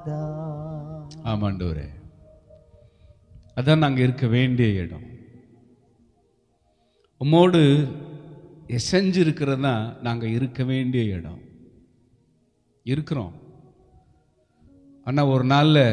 நாதா ஆமாண்டவரே அதான் நாங்கள் இருக்க வேண்டிய இடம் உம்மோடு எசைஞ்சு இருக்கிறது தான் நாங்கள் இருக்க வேண்டிய இடம் இருக்கிறோம் ஆனால் ஒரு நாளில்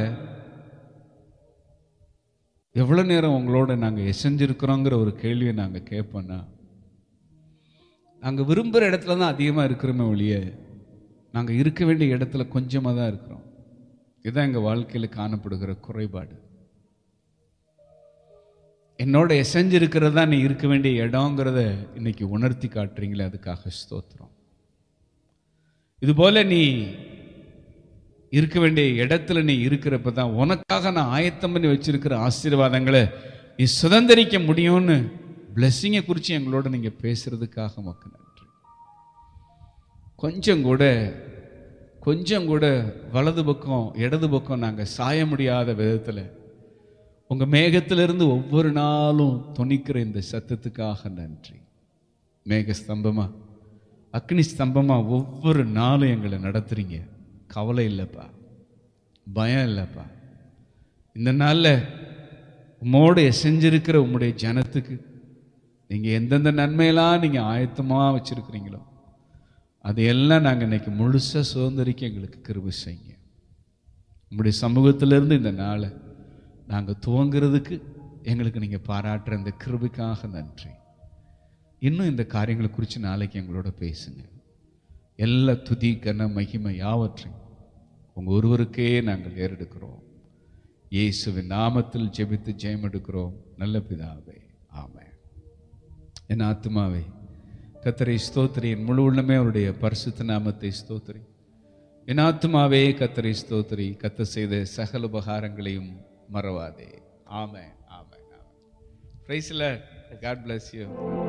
எவ்வளோ நேரம் உங்களோட நாங்கள் எசைஞ்சிருக்கிறோங்கிற ஒரு கேள்வியை நாங்கள் கேட்போன்னா நாங்கள் விரும்புகிற இடத்துல தான் அதிகமாக இருக்கிறோமே ஒழிய நாங்கள் இருக்க வேண்டிய இடத்துல கொஞ்சமாக தான் இருக்கிறோம் இதுதான் எங்கள் வாழ்க்கையில் காணப்படுகிற குறைபாடு என்னோட எசைஞ்சிருக்கிறது தான் நீ இருக்க வேண்டிய இடங்கிறத இன்னைக்கு உணர்த்தி காட்டுறீங்களே அதுக்காக ஸ்தோத்திரம் இதுபோல நீ இருக்க வேண்டிய இடத்துல நீ இருக்கிறப்ப தான் உனக்காக நான் ஆயத்தம் பண்ணி வச்சிருக்கிற ஆசீர்வாதங்களை நீ சுதந்திரிக்க முடியும்னு பிளெஸ்ஸிங்கை குறித்து எங்களோட நீங்கள் பேசுறதுக்காக மக்கள் நன்றி கொஞ்சம் கூட கொஞ்சம் கூட வலது பக்கம் இடது பக்கம் நாங்கள் சாய முடியாத விதத்தில் உங்கள் மேகத்திலிருந்து ஒவ்வொரு நாளும் துணிக்கிற இந்த சத்தத்துக்காக நன்றி மேக ஸ்தம்பமா அக்னி ஸ்தம்பமா ஒவ்வொரு நாளும் எங்களை நடத்துறீங்க கவலை இல்லைப்பா பயம் இல்லைப்பா இந்த நாளில் உம்மோடு செஞ்சிருக்கிற உம்முடைய ஜனத்துக்கு நீங்கள் எந்தெந்த நன்மையெல்லாம் நீங்கள் ஆயத்தமாக வச்சுருக்கிறீங்களோ அதையெல்லாம் நாங்கள் இன்னைக்கு முழுசாக சுதந்திரிக்க எங்களுக்கு கிருபை செய்யுங்க உங்களுடைய சமூகத்திலிருந்து இந்த நாளை நாங்கள் துவங்குறதுக்கு எங்களுக்கு நீங்கள் பாராட்டுற இந்த கிருபைக்காக நன்றி இன்னும் இந்த காரியங்களை குறித்து நாளைக்கு எங்களோட பேசுங்க எல்லா துதி கன மகிமை யாவற்றையும் உங்கள் ஒருவருக்கே நாங்கள் ஏறெடுக்கிறோம் இயேசுவின் நாமத்தில் ஜெபித்து ஜெயம் எடுக்கிறோம் நல்ல பிதாவே ஆமென் என் ஆத்மாவே கத்தரை ஸ்தோத்திரி என் முழு உள்ளமே அவருடைய பரிசுத்த நாமத்தை ஸ்தோத்திரி என் ஆத்மாவே கத்தரை ஸ்தோத்திரி கத்த செய்த சகல உபகாரங்களையும் மறவாதே ஆமென் ஆமென் ஆமென் பிரைஸ்ல காட் bless you